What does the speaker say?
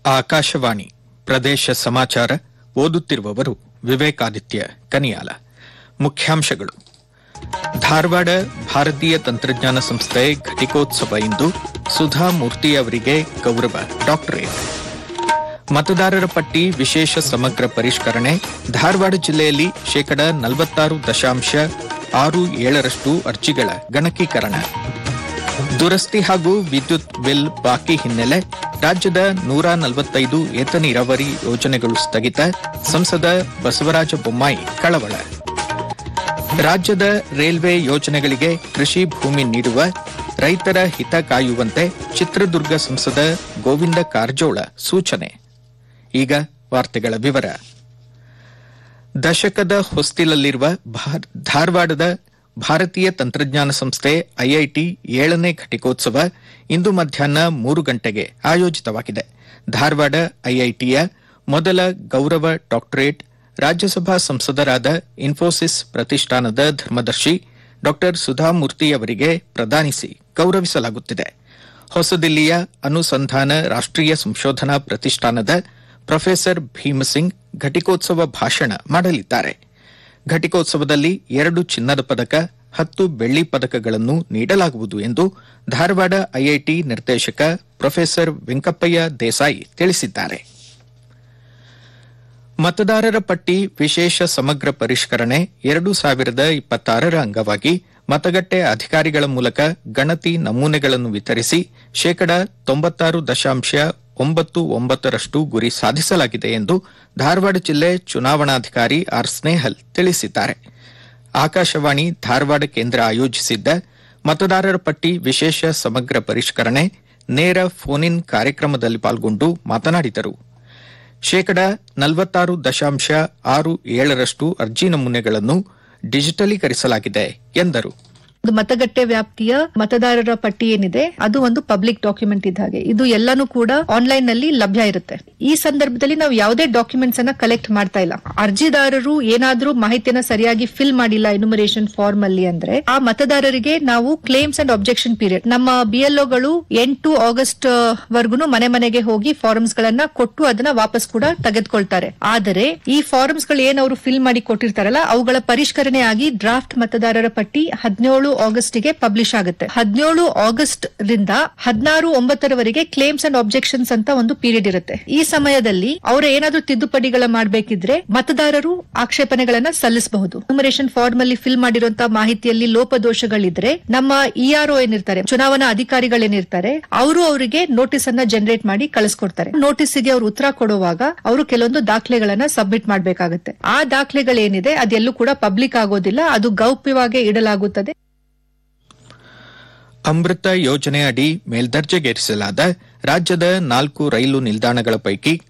ಆಕಾಶವಾಣಿ ಪ್ರದೇಶ ಸಮಾಚಾರ ಓದುತ್ತಿರುವವರು ವಿವೇಕಾದಿತ್ಯ ಕನಿಯಾಲ ಮುಖ್ಯಾಂಶಗಳು ಧಾರವಾಡ ಭಾರತೀಯ ತಂತ್ರಜ್ಞಾನ ಸಂಸ್ಥೆ ಘಟಿಕೋತ್ಸವ ಇಂದು ಸುಧಾ ಮೂರ್ತಿ ಅವರಿಗೆ ಗೌರವ ಡಾಕ್ಟರೇಟ್ ಮತದಾರರ ಪಟ್ಟಿ ವಿಶೇಷ ಸಮಗ್ರ ಪರಿಷ್ಕರಣೆ ಧಾರವಾಡ ಜಿಲ್ಲೆಯಲ್ಲಿ ಶೇಕಡ ನಲವತ್ತಾರು ದಶಾಂಶ ಆರು ಏಳರಷ್ಟು ಅರ್ಜಿಗಳ ಗಣಕೀಕರಣ ದುರಸ್ತಿ ಹಾಗೂ ವಿದ್ಯುತ್ ಬಿಲ್ ಬಾಕಿ ಹಿನ್ನೆಲೆ ರಾಜ್ಯದ ನೂರ ನಲವತ್ತೈದು ಏತ ನೀರಾವರಿ ಯೋಜನೆಗಳು ಸ್ಥಗಿತ ಸಂಸದ ಬಸವರಾಜ ಬೊಮ್ಮಾಯಿ ಕಳವಳ ರಾಜ್ಯದ ರೈಲ್ವೆ ಯೋಜನೆಗಳಿಗೆ ಕೃಷಿ ಭೂಮಿ ನೀಡುವ ರೈತರ ಹಿತ ಕಾಯುವಂತೆ ಚಿತ್ರದುರ್ಗ ಸಂಸದ ಗೋವಿಂದ ಕಾರಜೋಳ ಸೂಚನೆ ಈಗ ವಾರ್ತೆಗಳ ವಿವರ ದಶಕದ ಹೊಸ್ತಿಲಲ್ಲಿರುವ ಭಾರ್- ಧಾರವಾಡದ ಭಾರತೀಯ ತಂತ್ರಜ್ಞಾನ ಸಂಸ್ಥೆ ಐಐಟಿ ಏಳನೇ ಘಟಿಕೋತ್ಸವ ಇಂದು ಮಧ್ಯಾಹ್ನ ಮೂರು ಗಂಟೆಗೆ ಆಯೋಜಿತವಾಗಿದೆ ಧಾರವಾಡ ಐಐಟಿಯ ಮೊದಲ ಗೌರವ ಡಾಕ್ಟರೇಟ್ ರಾಜ್ಯಸಭಾ ಸಂಸದರಾದ ಇನ್ಫೋಸಿಸ್ ಪ್ರತಿಷ್ಠಾನದ ಧರ್ಮದರ್ಶಿ ಡಾ ಸುಧಾಮೂರ್ತಿ ಅವರಿಗೆ ಪ್ರದಾನಿಸಿ ಗೌರವಿಸಲಾಗುತ್ತಿದೆ ಹೊಸದಿಲ್ಲಿಯ ಅನುಸಂಧಾನ ರಾಷ್ಟ್ರೀಯ ಸಂಶೋಧನಾ ಪ್ರತಿಷ್ಠಾನದ ಪ್ರೊಫೆಸರ್ ಭೀಮಸಿಂಗ್ ಘಟಿಕೋತ್ಸವ ಭಾಷಣ ಮಾಡಲಿದ್ದಾರೆ ಘಟಿಕೋತ್ಸವದಲ್ಲಿ ಎರಡು ಚಿನ್ನದ ಪದಕ ಹತ್ತು ಬೆಳ್ಳಿ ಪದಕಗಳನ್ನು ನೀಡಲಾಗುವುದು ಎಂದು ಧಾರವಾಡ ಐಐಟಿ ನಿರ್ದೇಶಕ ಪ್ರೊಫೆಸರ್ ವೆಂಕಪ್ಪಯ್ಯ ದೇಸಾಯಿ ತಿಳಿಸಿದ್ದಾರೆ ಮತದಾರರ ಪಟ್ಟಿ ವಿಶೇಷ ಸಮಗ್ರ ಪರಿಷ್ಕರಣೆ ಎರಡು ಸಾವಿರದ ಇಪ್ಪತ್ತಾರರ ಅಂಗವಾಗಿ ಮತಗಟ್ಟೆ ಅಧಿಕಾರಿಗಳ ಮೂಲಕ ಗಣತಿ ನಮೂನೆಗಳನ್ನು ವಿತರಿಸಿ ಶೇಕಡ ತೊಂಬತ್ತಾರು ದಶಾಂಶ ಒಂಬತ್ತು ಒಂಬತ್ತರಷ್ಟು ಗುರಿ ಸಾಧಿಸಲಾಗಿದೆ ಎಂದು ಧಾರವಾಡ ಜಿಲ್ಲೆ ಚುನಾವಣಾಧಿಕಾರಿ ಆರ್ ಸ್ನೇಹಲ್ ತಿಳಿಸಿದ್ದಾರೆ ಆಕಾಶವಾಣಿ ಧಾರವಾಡ ಕೇಂದ್ರ ಆಯೋಜಿಸಿದ್ದ ಮತದಾರರ ಪಟ್ಟಿ ವಿಶೇಷ ಸಮಗ್ರ ಪರಿಷ್ಕರಣೆ ನೇರ ಫೋನ್ ಇನ್ ಕಾರ್ಯಕ್ರಮದಲ್ಲಿ ಪಾಲ್ಗೊಂಡು ಮಾತನಾಡಿದರು ಶೇಕಡ ನಲವತ್ತಾರು ದಶಾಂಶ ಆರು ಏಳರಷ್ಟು ಅರ್ಜಿ ನಮೂನೆಗಳನ್ನು ಡಿಜಿಟಲೀಕರಿಸಲಾಗಿದೆ ಎಂದರು ಒಂದು ಮತಗಟ್ಟೆ ವ್ಯಾಪ್ತಿಯ ಮತದಾರರ ಪಟ್ಟಿ ಏನಿದೆ ಅದು ಒಂದು ಪಬ್ಲಿಕ್ ಡಾಕ್ಯುಮೆಂಟ್ ಇದ್ದ ಹಾಗೆ ಇದು ಎಲ್ಲಾನು ಕೂಡ ಆನ್ಲೈನ್ ನಲ್ಲಿ ಲಭ್ಯ ಇರುತ್ತೆ ಈ ಸಂದರ್ಭದಲ್ಲಿ ನಾವು ಯಾವುದೇ ಡಾಕ್ಯುಮೆಂಟ್ಸ್ ಅನ್ನ ಕಲೆಕ್ಟ್ ಮಾಡ್ತಾ ಇಲ್ಲ ಅರ್ಜಿದಾರರು ಏನಾದ್ರೂ ಮಾಹಿತಿಯನ್ನ ಸರಿಯಾಗಿ ಫಿಲ್ ಮಾಡಿಲ್ಲ ಎನ್ಯುಮರೇಷನ್ ಫಾರ್ಮ್ ಅಲ್ಲಿ ಅಂದ್ರೆ ಆ ಮತದಾರರಿಗೆ ನಾವು ಕ್ಲೇಮ್ಸ್ ಅಂಡ್ ಅಬ್ಜೆಕ್ಷನ್ ಪೀರಿಯಡ್ ನಮ್ಮ ಬಿಎಲ್ಒಗಳು ಎಂಟು ಆಗಸ್ಟ್ ವರ್ಗುನು ಮನೆ ಮನೆಗೆ ಹೋಗಿ ಫಾರ್ಮ್ಸ್ ಗಳನ್ನ ಕೊಟ್ಟು ಅದನ್ನ ವಾಪಸ್ ಕೂಡ ತೆಗೆದುಕೊಳ್ತಾರೆ ಆದರೆ ಈ ಫಾರ್ಮ್ಸ್ ಗಳು ಏನ್ ಅವರು ಫಿಲ್ ಮಾಡಿ ಕೊಟ್ಟಿರ್ತಾರಲ್ಲ ಅವುಗಳ ಪರಿಷ್ಕರಣೆ ಆಗಿ ಡ್ರಾಫ್ಟ್ ಮತದಾರರ ಪಟ್ಟಿ ಹದಿನೇಳು ಆಗಸ್ಟ್ ಗೆ ಪಬ್ಲಿಷ್ ಆಗುತ್ತೆ ಹದಿನೇಳು ಆಗಸ್ಟ್ ರಿಂದ ಹದಿನಾರು ಒಂಬತ್ತರವರೆಗೆ ಕ್ಲೇಮ್ಸ್ ಅಂಡ್ ಅಬ್ಜೆಕ್ಷನ್ಸ್ ಅಂತ ಒಂದು ಪೀರಿಯಡ್ ಇರುತ್ತೆ ಈ ಸಮಯದಲ್ಲಿ ಅವರು ಏನಾದ್ರೂ ತಿದ್ದುಪಡಿಗಳ ಮಾಡಬೇಕಿದ್ರೆ ಮತದಾರರು ಆಕ್ಷೇಪಣೆಗಳನ್ನ ಸಲ್ಲಿಸಬಹುದು ನ್ಯೂಮರೇಷನ್ ಫಾರ್ಮ್ ಅಲ್ಲಿ ಫಿಲ್ ಮಾಡಿರುವಂತಹ ಮಾಹಿತಿಯಲ್ಲಿ ಲೋಪದೋಷಗಳಿದ್ರೆ ನಮ್ಮ ಇಆರ್ಒ ಏನಿರ್ತಾರೆ ಚುನಾವಣಾ ಅಧಿಕಾರಿಗಳೇನಿರ್ತಾರೆ ಅವರು ಅವರಿಗೆ ನೋಟಿಸ್ ಅನ್ನ ಜನರೇಟ್ ಮಾಡಿ ಕಳಿಸ್ಕೊಡ್ತಾರೆ ನೋಟಿಸ್ಗೆ ಅವರು ಉತ್ತರ ಕೊಡುವಾಗ ಅವರು ಕೆಲವೊಂದು ದಾಖಲೆಗಳನ್ನ ಸಬ್ಮಿಟ್ ಮಾಡಬೇಕಾಗುತ್ತೆ ಆ ದಾಖಲೆಗಳೇನಿದೆ ಅದೆಲ್ಲೂ ಕೂಡ ಪಬ್ಲಿಕ್ ಆಗೋದಿಲ್ಲ ಅದು ಗೌಪ್ಯವಾಗಿ ಇಡಲಾಗುತ್ತದೆ ಅಮೃತ ಯೋಜನೆ ಅಡಿ ಮೇಲ್ದರ್ಜೆಗೇರಿಸಲಾದ ರಾಜ್ಯದ ನಾಲ್ಕು ರೈಲು ನಿಲ್ದಾಣಗಳ ಪೈಕಿ